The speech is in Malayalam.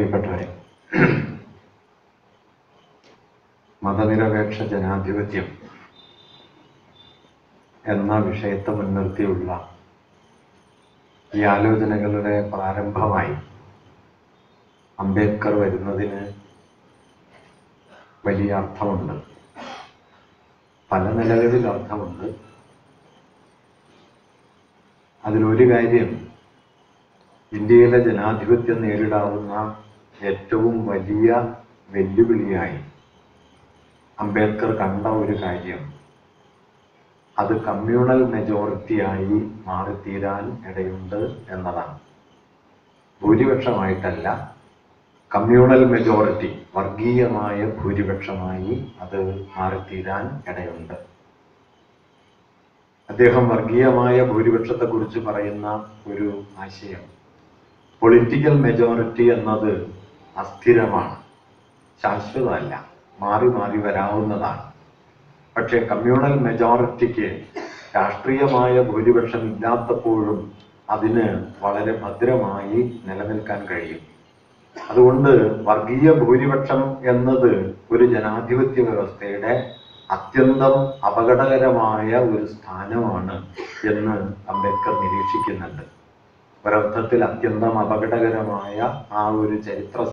പ്രിയപ്പെട്ടവരെ മതനിരപേക്ഷ ജനാധിപത്യം എന്ന വിഷയത്തെ മുൻനിർത്തിയുള്ള ഈ ആലോചനകളുടെ പ്രാരംഭമായി അംബേദ്കർ വരുന്നതിന് വലിയ അർത്ഥമുണ്ട് പല നിലകളിൽ അർത്ഥമുണ്ട് അതിലൊരു കാര്യം ഇന്ത്യയിലെ ജനാധിപത്യം നേരിടാവുന്ന ഏറ്റവും വലിയ വെല്ലുവിളിയായി അംബേദ്കർ കണ്ട ഒരു കാര്യം അത് കമ്മ്യൂണൽ മെജോറിറ്റിയായി മാറിത്തീരാൻ ഇടയുണ്ട് എന്നതാണ് ഭൂരിപക്ഷമായിട്ടല്ല കമ്മ്യൂണൽ മെജോറിറ്റി വർഗീയമായ ഭൂരിപക്ഷമായി അത് മാറിത്തീരാൻ ഇടയുണ്ട് അദ്ദേഹം വർഗീയമായ ഭൂരിപക്ഷത്തെക്കുറിച്ച് പറയുന്ന ഒരു ആശയം പൊളിറ്റിക്കൽ മെജോറിറ്റി എന്നത് അസ്ഥിരമാണ് ശാശ്വതമല്ല മാറി മാറി വരാവുന്നതാണ് പക്ഷേ കമ്മ്യൂണൽ മെജോറിറ്റിക്ക് രാഷ്ട്രീയമായ ഭൂരിപക്ഷം ഇല്ലാത്തപ്പോഴും അതിന് വളരെ ഭദ്രമായി നിലനിൽക്കാൻ കഴിയും അതുകൊണ്ട് വർഗീയ ഭൂരിപക്ഷം എന്നത് ഒരു ജനാധിപത്യ വ്യവസ്ഥയുടെ അത്യന്തം അപകടകരമായ ഒരു സ്ഥാനമാണ് എന്ന് അംബേദ്കർ നിരീക്ഷിക്കുന്നുണ്ട് ഒരർത്ഥത്തിൽ അത്യന്തം അപകടകരമായ ആ ഒരു ചരിത്ര